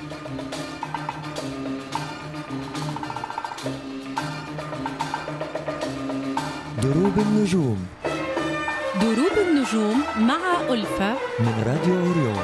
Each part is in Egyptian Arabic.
دروب النجوم دروب النجوم مع ألفة من راديو أوريون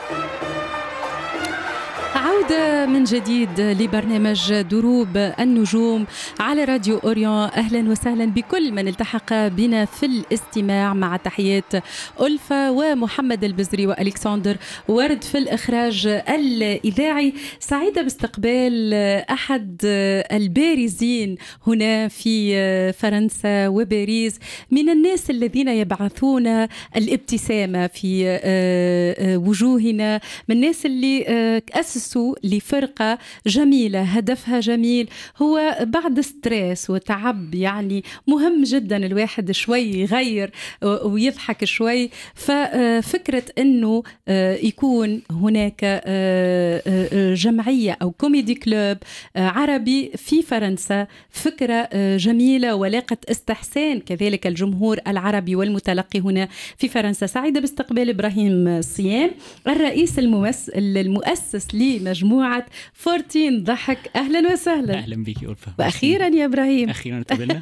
عودة من جديد لبرنامج دروب النجوم على راديو أوريون أهلا وسهلا بكل من التحق بنا في الاستماع مع تحيات ألفة ومحمد البزري وألكسندر ورد في الإخراج الإذاعي سعيدة باستقبال أحد البارزين هنا في فرنسا وباريس من الناس الذين يبعثون الابتسامة في وجوهنا من الناس اللي أسسوا لفرقة جميلة هدفها جميل هو بعد ستريس وتعب يعني مهم جدا الواحد شوي يغير ويضحك شوي ففكرة أنه يكون هناك جمعية أو كوميدي كلوب عربي في فرنسا فكرة جميلة ولاقت استحسان كذلك الجمهور العربي والمتلقي هنا في فرنسا سعيدة باستقبال إبراهيم صيام الرئيس الممس المؤسس لمجموعة 14 ضحك أهلا وسهلا اهلا بك يا ألفة وأخيرا يا إبراهيم اخيرا اتقابلنا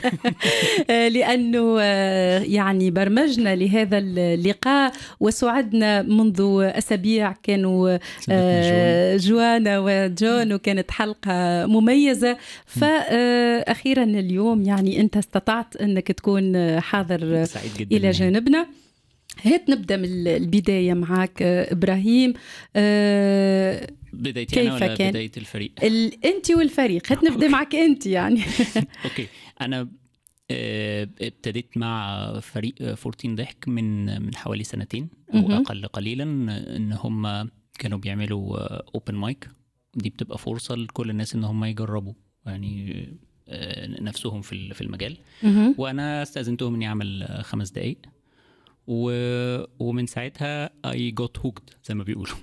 لأنه يعني برمجنا لهذا اللقاء وسعدنا منذ أسابيع كانوا سبقنا جوانا وجون وكانت حلقة مميزة فأخيرا اليوم يعني أنت استطعت أنك تكون حاضر سعيد جدا إلى يعني. جانبنا هات نبدا من البدايه معك ابراهيم أه بدايتي انا كيف ولا كان؟ بدايه الفريق ال... انت والفريق هات نبدا أوكي. معك انت يعني اوكي انا آه، ابتديت مع فريق آه، 14 ضحك من من حوالي سنتين او مهم. اقل قليلا ان هم كانوا بيعملوا اوبن مايك دي بتبقى فرصه لكل الناس ان هم يجربوا يعني آه، نفسهم في ال- في المجال مهم. وانا استاذنتهم اني اعمل آه، خمس دقايق و... ومن ساعتها اي جوت هوكد زي ما بيقولوا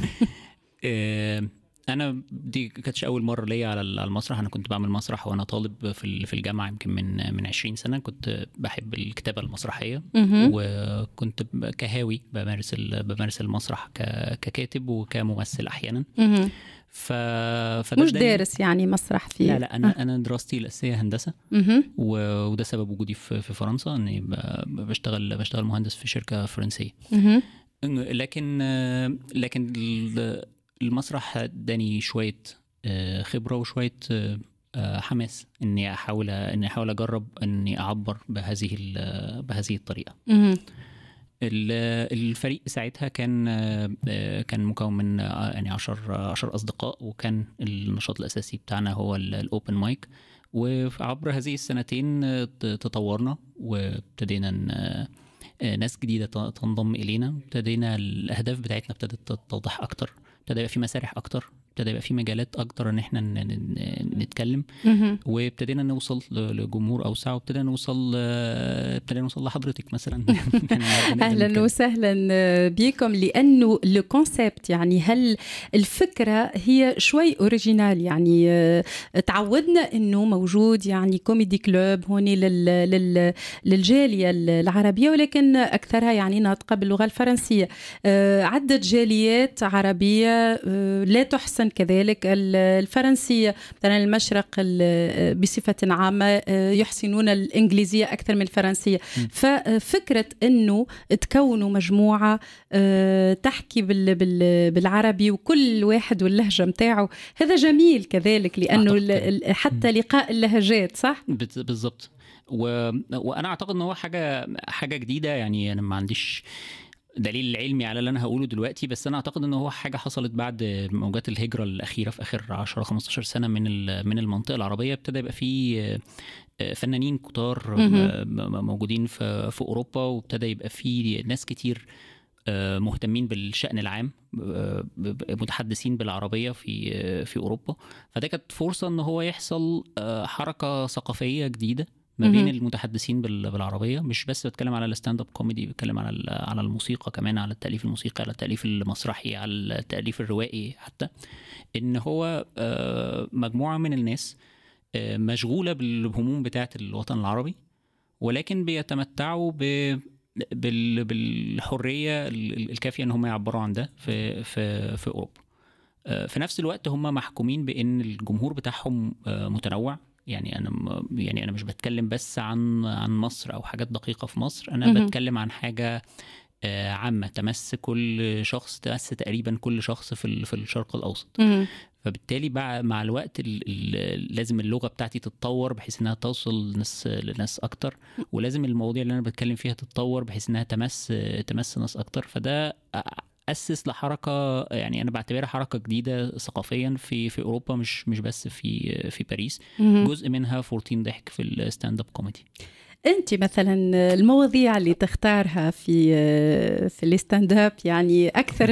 آه، انا دي كانتش اول مره ليا على ال- على المسرح انا كنت بعمل مسرح وانا طالب في ال- في الجامعه يمكن من من 20 سنه كنت بحب الكتابه المسرحيه مهم. وكنت ب- كهاوي بمارس ال- بمارس المسرح ك- ككاتب وكممثل احيانا مهم. ف فده مش اداني- دارس يعني مسرح فيه لا لا انا انا دراستي الاساسيه هندسه مهم. و- وده سبب وجودي في في فرنسا اني ب- بشتغل بشتغل مهندس في شركه فرنسيه مهم. لكن لكن ال- المسرح اداني شويه آه، خبره وشويه آه، آه، حماس اني احاول اني احاول اجرب اني اعبر بهذه ال- بهذه الطريقه مهم. ال- الفريق ساعتها كان آه، كان مكون من آه، يعني 10 10 اصدقاء وكان النشاط الاساسي بتاعنا هو ال- الاوبن مايك وعبر هذه السنتين آه، ت- تطورنا وابتدينا ن- آه، ناس جديده ت- تنضم الينا ابتدينا الاهداف بتاعتنا ابتدت تتضح اكتر ابتدى يبقى في مسارح اكتر ابتدى يبقى في مجالات اكتر ان احنا ن- ن- نتكلم مهم. وابتدينا نوصل ل- لجمهور اوسع وابتدينا نوصل آه، ابتدينا نوصل لحضرتك مثلا اهلا وسهلا بكم لانه لو كونسيبت يعني هل الفكره هي شوي اوريجينال يعني آه، تعودنا انه موجود يعني كوميدي كلوب هون لل لل للجاليه العربيه ولكن اكثرها يعني ناطقه باللغه الفرنسيه آه، عده جاليات عربيه آه، لا تحسن كذلك ال- الفرنسيه مثلا المشرق ال- بصفه عامه آه، يحسنون الانجليزيه اكثر من الفرنسيه ففكره انه تكونوا مجموعه آه، تحكي بال بال بالعربي وكل واحد واللهجه متاعه هذا جميل كذلك لانه أعتقد ال- ال- حتى لقاء اللهجات صح بت- بالظبط و... وانا اعتقد ان هو حاجه حاجه جديده يعني انا ما عنديش دليل علمي على اللي انا هقوله دلوقتي بس انا اعتقد ان هو حاجه حصلت بعد موجات الهجره الاخيره في اخر 10 15 سنه من ال- من المنطقه العربيه ابتدى يبقى في آه، فنانين كتار مهم. آه، م- موجودين في في اوروبا وابتدى يبقى في ناس كتير آه، مهتمين بالشأن العام آه، ب- ب- متحدثين بالعربية في آه، في أوروبا فده كانت فرصة إن هو يحصل آه، حركة ثقافية جديدة ما بين مهم. المتحدثين بال- بالعربية مش بس بتكلم على الستاند اب كوميدي بتكلم على ال- على الموسيقى كمان على التأليف الموسيقي على التأليف المسرحي على التأليف الروائي حتى إن هو آه، مجموعة من الناس آه، مشغولة بالهموم بتاعة الوطن العربي ولكن بيتمتعوا ب بال- بالحريه ال- الكافيه ان هم يعبروا عن ده في في في اوروبا آه، في نفس الوقت هم محكومين بان الجمهور بتاعهم آه، متنوع يعني انا م- يعني انا مش بتكلم بس عن عن مصر او حاجات دقيقه في مصر انا مهم. بتكلم عن حاجه آه، عامه تمس كل شخص تمس تقريبا كل شخص في ال- في الشرق الاوسط مهم. فبالتالي بقى مع الوقت ال ال لازم اللغه بتاعتي تتطور بحيث انها توصل لناس لناس اكتر ولازم المواضيع اللي انا بتكلم فيها تتطور بحيث انها تمس تمس ناس اكتر فده اسس لحركه يعني انا بعتبرها حركه جديده ثقافيا في في اوروبا مش مش بس في في باريس مهم. جزء منها 14 ضحك في الستاند اب كوميدي انت مثلا المواضيع اللي تختارها في في الستاند اب يعني اكثر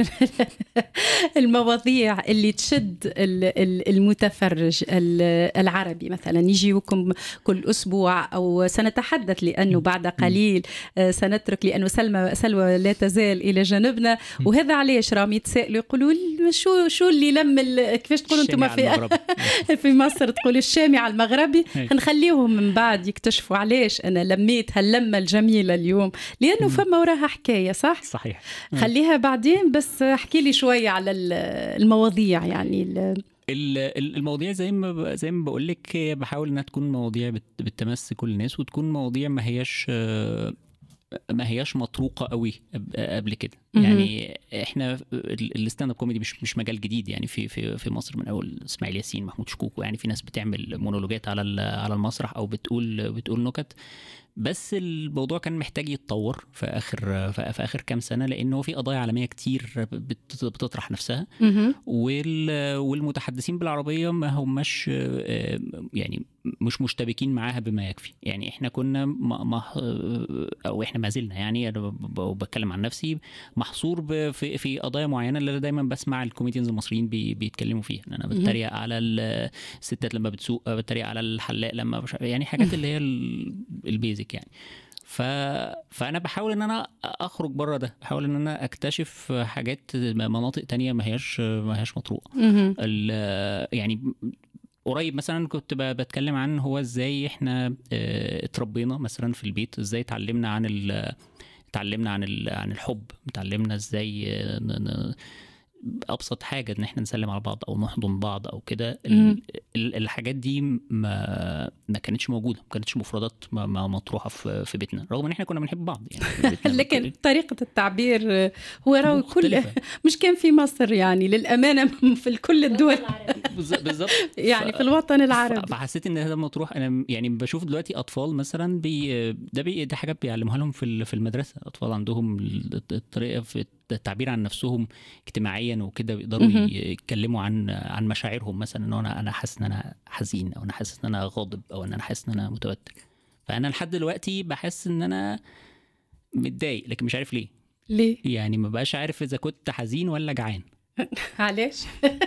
المواضيع اللي تشد ال- ال- المتفرج ال- العربي مثلا يجيكم كل اسبوع او سنتحدث لانه بعد قليل آه، سنترك لانه سلمى سلوى لا تزال الى جانبنا وهذا علاش راهم يتسائلوا يقولوا ل- شو شو اللي لم ال- كيفاش تقولوا انتم الشامي في على المغرب. في مصر تقول الشامي على المغربي هي. نخليهم من بعد يكتشفوا علاش انا لميت هاللمه الجميله اليوم لانه فما وراها حكايه صح صحيح خليها بعدين بس احكي لي شويه على ال- المواضيع يعني ال- ال- ال- المواضيع زي ما ب- زي ما بقول لك بحاول انها تكون مواضيع بت- بتمس كل الناس وتكون مواضيع ما هياش آه، ما هياش مطروقه قوي قب- قبل كده مهم. يعني احنا ال- الستاند اب كوميدي مش مش مجال جديد يعني في في في مصر من اول اسماعيل ياسين محمود شكوكو يعني في ناس بتعمل مونولوجات على ال- على المسرح او بتقول بتقول نكت بس الموضوع كان محتاج يتطور في اخر في في اخر كام سنه لانه في قضايا عالميه كتير بت- بتطرح نفسها مهم. وال- والمتحدثين بالعربيه ما هماش آه، يعني مش مشتبكين معاها بما يكفي يعني احنا كنا ما ما او احنا ما زلنا يعني انا ب- ب- بتكلم عن نفسي محصور ب- في في قضايا معينه اللي أنا دايما بسمع الكوميديانز المصريين بي بيتكلموا فيها ان انا بتريق على ال- الستات لما بتسوق بتريق على الحلاق لما مش يعني حاجات اللي هي ال- البيزك يعني ف... فانا بحاول ان انا اخرج بره ده بحاول ان انا اكتشف حاجات مناطق تانية ما هياش ما هياش مطروقه مهم. ال- يعني قريب مثلا كنت ب- بتكلم عن هو ازاي احنا آه، اتربينا مثلا في البيت ازاي اتعلمنا عن ال اتعلمنا عن ال- عن الحب اتعلمنا ازاي آه، ن- ن- ابسط حاجه ان احنا نسلم على بعض او نحضن بعض او كده ال- مم. ال- الحاجات دي ما ما كانتش موجوده ما كانتش مفردات ما- ما مطروحه في في بيتنا رغم ان احنا كنا بنحب بعض يعني في بيتنا. لكن طريقة التعبير هو راهو كل مختلفة. مش كان في مصر يعني للأمانة في كل الدول بالظ- بالظبط يعني ف- في الوطن العربي فحسيت ان هذا مطروح انا يعني بشوف دلوقتي اطفال مثلا بي ده بي ده حاجات بيعلموها لهم في ال- في المدرسه اطفال عندهم ال- الطريقه في التعبير عن نفسهم اجتماعيا وكده بيقدروا مهم. يتكلموا عن عن مشاعرهم مثلا ان انا انا حاسس ان انا حزين او انا حاسس ان انا غاضب او ان انا حاسس ان انا متوتر فانا لحد دلوقتي بحس ان انا متضايق لكن مش عارف ليه ليه؟ يعني ما بقاش عارف اذا كنت حزين ولا جعان علاش؟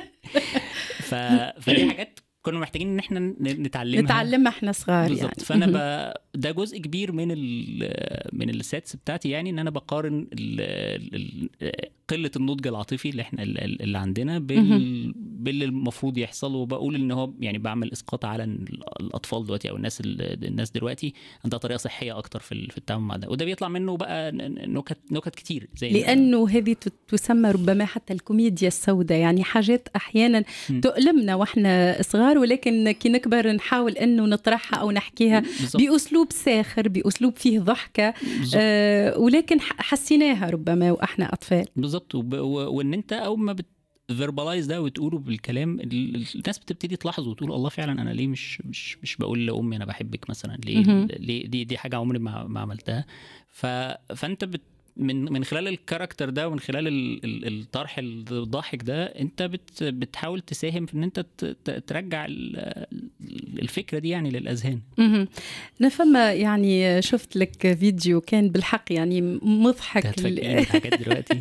ف... فدي حاجات كنا محتاجين ان احنا ن- نتعلمها نتعلمها احنا صغار بالظبط يعني فانا مهم. ب... ده جزء كبير من ال... من الساتس بتاعتي يعني ان انا بقارن ال... ال... قله النضج العاطفي اللي احنا اللي عندنا بال... باللي المفروض يحصل وبقول ان هو يعني بعمل اسقاط على إن الاطفال دلوقتي او الناس ال... الناس دلوقتي عندها طريقه صحيه اكتر في ال- في التعامل مع ده وده بيطلع منه بقى ن- نكت نكت كتير زي إن- لانه هذه ت- تسمى ربما حتى الكوميديا السوداء يعني حاجات احيانا مم. تؤلمنا واحنا صغار ولكن كي نكبر نحاول انه نطرحها او نحكيها بالظبط باسلوب ساخر باسلوب فيه ضحكه بالظبط آه ولكن ح- حسيناها ربما واحنا اطفال بالظبط وب... و... وان انت اول ما بت فيربلايز ده وتقوله بالكلام ال- ال- الناس بتبتدي تلاحظ وتقول الله فعلا انا ليه مش مش مش بقول لامي انا بحبك مثلا ليه مهم. ليه دي دي حاجه عمري ما, ما عملتها ف... فانت بت من من خلال الكاركتر ده ومن خلال ال- ال- الطرح الضاحك ده انت بت بتحاول تساهم في ان انت ت- ت- ترجع ال- الفكره دي يعني للاذهان مهم. انا فما يعني شفت لك فيديو كان بالحق يعني مضحك هتفاجئني بحاجات دلوقتي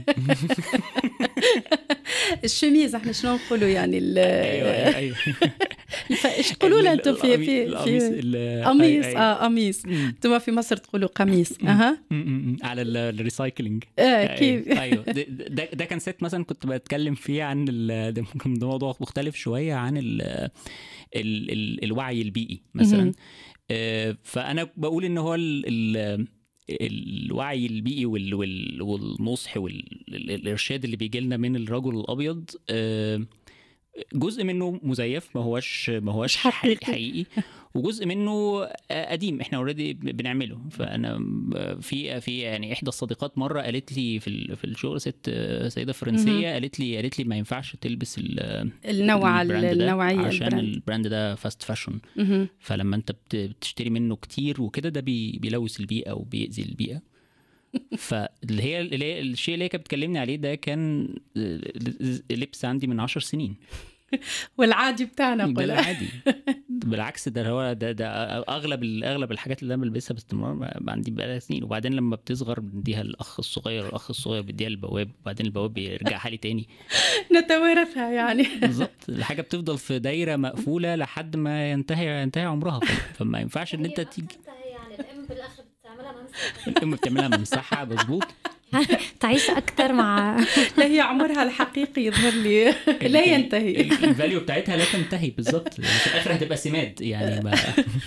الشميز احنا شنو نقولوا يعني ال- ايوه ايوه ايوه الف- ايش تقولوا لها انتم في في القميص في ال- قميص أي- أي. اه قميص مم. انتم في مصر تقولوا قميص اها م- م- م. على ال- الريسايكلينج آه كيف ايوه أيوة. ده, ده, ده كان سيت مثلا كنت بتكلم فيه عن ال- ده ممكن ده موضوع مختلف شويه عن ال ال ال الوعي البيئي مهم. مثلا آه، فانا بقول ان هو ال ال الوعي البيئي وال وال والنصح والارشاد اللي بيجي لنا من الرجل الابيض آه، جزء منه مزيف ما هوش ما هوش مش حقيقي. حقيقي وجزء منه آه، قديم احنا اوريدي بنعمله فانا ب- في في يعني احدى الصديقات مره قالت لي في ال- في الشغل ست آه، سيده فرنسيه قالت لي قالت لي ما ينفعش تلبس ال- النوع البراند ده النوعيه عشان البراند. البراند ده فاست فاشون مهم. فلما انت بت- بتشتري منه كتير وكده ده بي بيلوث البيئه وبيأذي البيئه فاللي هي اللي هي الشيء اللي هي كانت بتكلمني عليه ده كان آه، لبس عندي من عشر سنين والعادي بتاعنا ده قول العادي بالعكس ده هو ده ده اغلب ال- اغلب الحاجات اللي انا بلبسها باستمرار ما- ما عندي بقالها سنين وبعدين لما بتصغر بنديها الاخ الصغير الاخ الصغير بيديها للبواب وبعدين البواب بيرجعها لي تاني نتوارثها يعني بالظبط الحاجه بتفضل في دايره مقفوله لحد ما ينتهي ينتهي عمرها ف- فما ينفعش ان انت تيجي يعني الام بالاخر بتعملها ممسحه الام بتعملها ممسحه مظبوط تعيش اكثر مع لا هي عمرها الحقيقي يظهر لي لا ينتهي ال- الفاليو بتاعتها لا تنتهي بالظبط يعني في الاخر هتبقى سماد يعني ما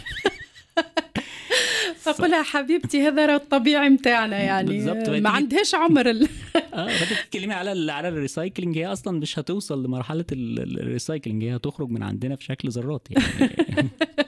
فقولها حبيبتي هذا راه الطبيعي متاعنا يعني بالظبط. ما تيجي- عندهاش عمر ال... اه بدأت تتكلمي على ال على الريسايكلينج هي اصلا مش هتوصل لمرحله ال- ال- الريسايكلينج هي هتخرج من عندنا في شكل ذرات يعني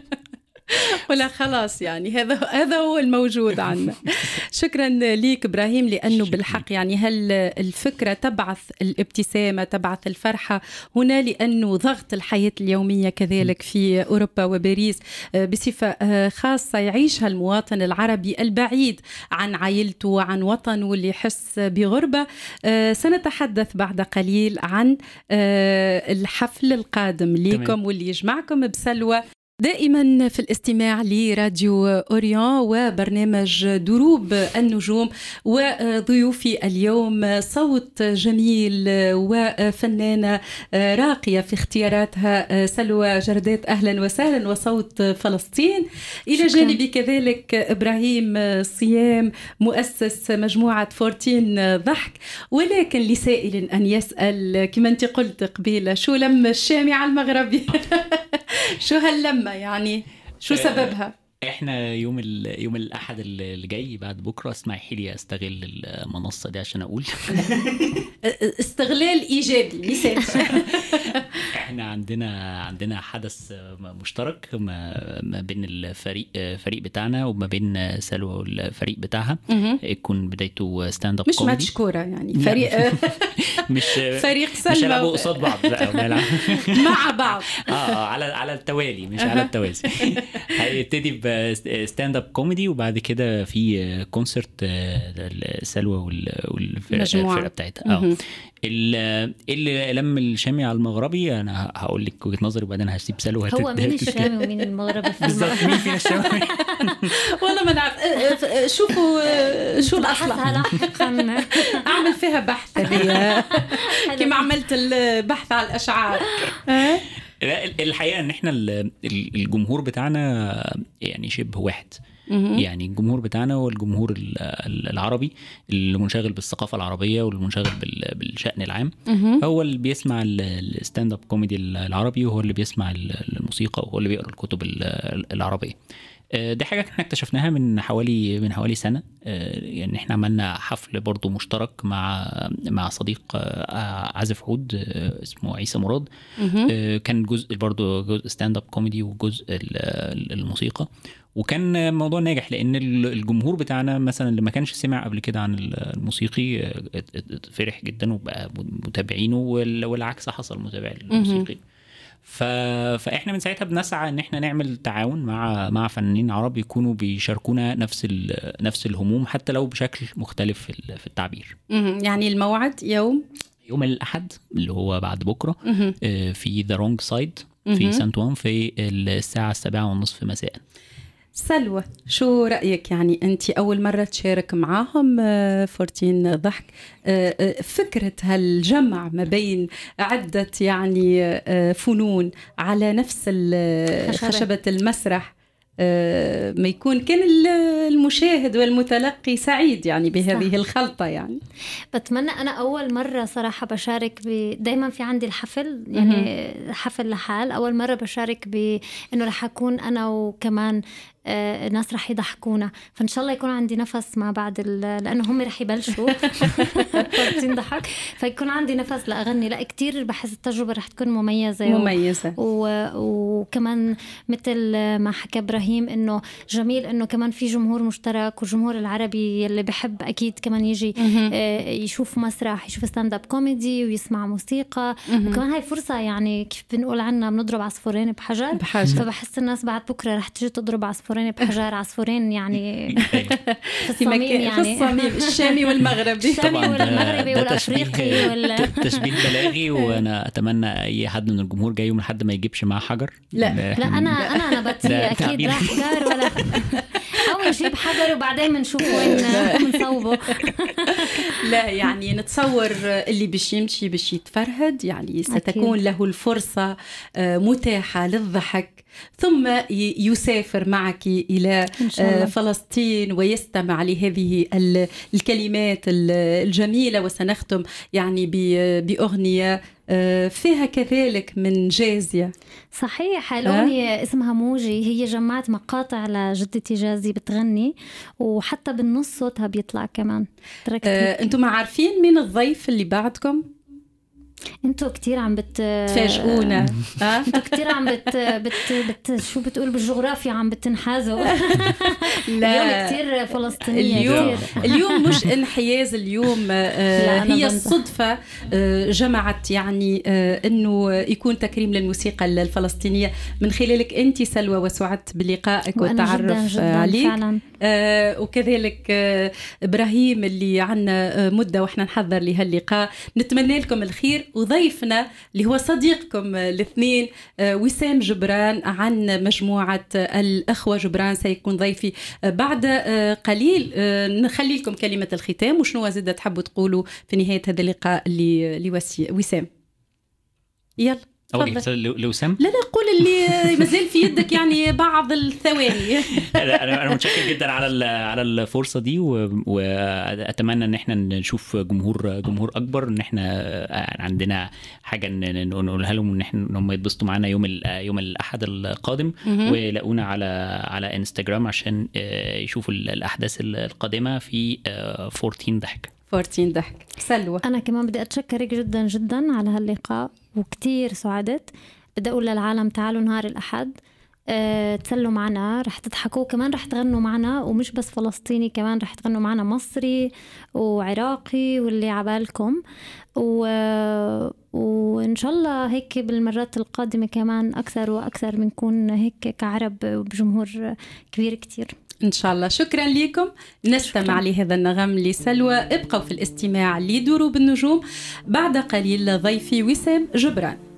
ولا خلاص يعني هذا هذا هو الموجود عندنا شكرا ليك ابراهيم لانه شكراً. بالحق يعني هل الفكره تبعث الابتسامه تبعث الفرحه هنا لانه ضغط الحياه اليوميه كذلك في اوروبا وباريس آه، بصفه آه، خاصه يعيشها المواطن العربي البعيد عن عائلته وعن وطنه واللي يحس بغربه آه، سنتحدث بعد قليل عن آه، الحفل القادم ليكم تمام. واللي يجمعكم بسلوى دائما في الاستماع لراديو اوريون وبرنامج دروب النجوم وضيوفي اليوم صوت جميل وفنانه راقيه في اختياراتها سلوى جردات اهلا وسهلا وصوت فلسطين الى شكراً. جانبي كذلك ابراهيم صيام مؤسس مجموعه 14 ضحك ولكن لسائل ان يسال كما انت قلت قبيله شو لم الشامي على المغربي شو هاللمه يعني شو سببها احنا يوم ال- يوم الاحد اللي جاي بعد بكره اسمحي لي استغل المنصه دي عشان اقول استغلال ايجابي مثال احنا عندنا عندنا حدث مشترك ما ما بين الفريق فريق بتاعنا وما بين سلوى والفريق بتاعها يكون بدايته ستاند اب مش ماتش كوره يعني لا. فريق مش فريق مش سلمى هيلعبوا قصاد بعض لا هم هيلعبوا- مع بعض اه اه على على التوالي مش على التوازي هيبتدي بستاند اب كوميدي وبعد كده في كونسرت سلوى والفرقه مجموعة. الفرقة بتاعتها اه مهم. ال- اللي لم الشامي على المغربي انا هقول لك وجهه نظري وبعدين هسيب سلوى هو هتت- مين هتتكلم. الشامي ومين المغربي في بالظبط المغرب مين فينا الشامي والله ما نعرف اه، اه، شوفوا اه، شو بحثها الاصل لاحقا اعمل فيها بحث هي كما عملت البحث على الاشعار اه؟ لا ال- الحقيقه ان احنا ال- ال- الجمهور بتاعنا يعني شبه واحد مهم. يعني الجمهور بتاعنا هو الجمهور ال- ال- العربي اللي منشغل بالثقافه العربيه واللي منشغل بال- بالشان العام مهم. هو اللي بيسمع ال- الستاند اب كوميدي العربي وهو اللي بيسمع ال- الموسيقى وهو اللي بيقرا الكتب ال- العربيه آه، دي حاجه احنا اكتشفناها من حوالي من حوالي سنه آه، يعني احنا عملنا حفل برضو مشترك مع مع صديق آه، عازف عود آه، اسمه عيسى مراد مهم. آه، كان جزء برضو جزء ستاند اب كوميدي وجزء ال- ال- الموسيقى وكان موضوع ناجح لان ال- الجمهور بتاعنا مثلا اللي ما كانش سمع قبل كده عن الموسيقي آه، ات- ات- ات- فرح جدا وبقى متابعينه وال- والعكس حصل متابع الموسيقي ف... فاحنا من ساعتها بنسعى ان احنا نعمل تعاون مع مع فنانين عرب يكونوا بيشاركونا نفس ال... نفس الهموم حتى لو بشكل مختلف في ال- في التعبير مهم. يعني الموعد يوم يوم الاحد اللي هو بعد بكره مهم. آه، في ذا رونج سايد مهم. في سانت وان في الساعة السابعة والنصف مساء سلوى شو رأيك يعني أنت أول مرة تشارك معاهم آه، 14 ضحك آه، آه، فكرة هالجمع ما بين عدة يعني آه، فنون على نفس ال- خشبة. خشبة المسرح آه، ما يكون كان ال- المشاهد والمتلقي سعيد يعني بهذه صح. الخلطة يعني بتمنى انا اول مره صراحه بشارك ب... دائما في عندي الحفل يعني حفل لحال اول مره بشارك بانه رح اكون انا وكمان آه، الناس رح يضحكونا فان شاء الله يكون عندي نفس ما بعد لانه هم رح يبلشوا ضحك فيكون عندي نفس لاغني لا كتير بحس التجربه رح تكون مميزه مميزه و... وكمان مثل ما حكى ابراهيم انه جميل انه كمان في جمهور مشترك والجمهور العربي اللي بحب اكيد كمان يجي آه، يشوف مسرح يشوف ستاند اب كوميدي ويسمع موسيقى وكمان هاي فرصه يعني كيف بنقول عنا بنضرب عصفورين بحجر بحجر فبحس الناس بعد بكره رح تجي تضرب عصفورين بحجر عصفورين يعني في الصميم يعني في الصميم الشامي والمغربي الشامي والمغربي والافريقي وال... تشبيه بلاغي وانا اتمنى اي حد من الجمهور جاي يوم لحد ما يجيبش معاه حجر لا لا انا انا نباتيه اكيد لا حجر ولا او نجيب حجر وبعدين بنشوف وين بنصوبه لا يعني نتصور اللي باش يمشي باش يتفرهد يعني ستكون أكيد. له الفرصه متاحه للضحك ثم يسافر معك الى فلسطين ويستمع لهذه الكلمات الجميله وسنختم يعني باغنيه آه، فيها كذلك من جازية صحيح الأغنية اسمها موجي هي جمعت مقاطع لجدتي جازي بتغني وحتى بالنص صوتها بيطلع كمان آه، انتم عارفين مين الضيف اللي بعدكم؟ انتوا كثير عم بت تفاجئونا انتوا كثير عم بت... بت... بت شو بتقول بالجغرافيا عم بتنحازوا لا اليوم كثير فلسطينيه اليوم كتير. اليوم مش انحياز اليوم آه هي الصدفه آه جمعت يعني آه انه يكون تكريم للموسيقى الفلسطينيه من خلالك انت سلوى وسعدت بلقائك والتعرف عليك فعلا. آه وكذلك آه ابراهيم اللي عنا آه مده واحنا نحضر لهاللقاء نتمنى لكم الخير وضيفنا اللي هو صديقكم الاثنين آه، وسام جبران عن مجموعة الأخوة جبران سيكون ضيفي آه، بعد آه، قليل نخلي لكم كلمة الختام وشنو زاد تحبوا تقولوا في نهاية هذا اللقاء لوسام يلا لو سم لا لا قول اللي مازال في يدك يعني بعض الثواني انا انا متشكر جدا على على الفرصه دي واتمنى ان احنا نشوف جمهور جمهور اكبر ان احنا عندنا حاجه نقولها لهم ان احنا ان هم يتبسطوا معانا يوم يوم الاحد القادم ويلاقونا على على انستغرام عشان يشوفوا الاحداث القادمه في 14 ضحك 14 ضحك سلوى أنا كمان بدي أتشكرك جدا جدا على هاللقاء وكتير سعدت بدي أقول للعالم تعالوا نهار الأحد أه، تسلوا معنا رح تضحكوا كمان رح تغنوا معنا ومش بس فلسطيني كمان رح تغنوا معنا مصري وعراقي واللي عبالكم و... وإن شاء الله هيك بالمرات القادمة كمان أكثر وأكثر بنكون هيك كعرب بجمهور كبير كتير إن شاء الله شكرا لكم نستمع لهذا النغم لسلوى ابقوا في الاستماع لدروب النجوم بعد قليل ضيفي وسام جبران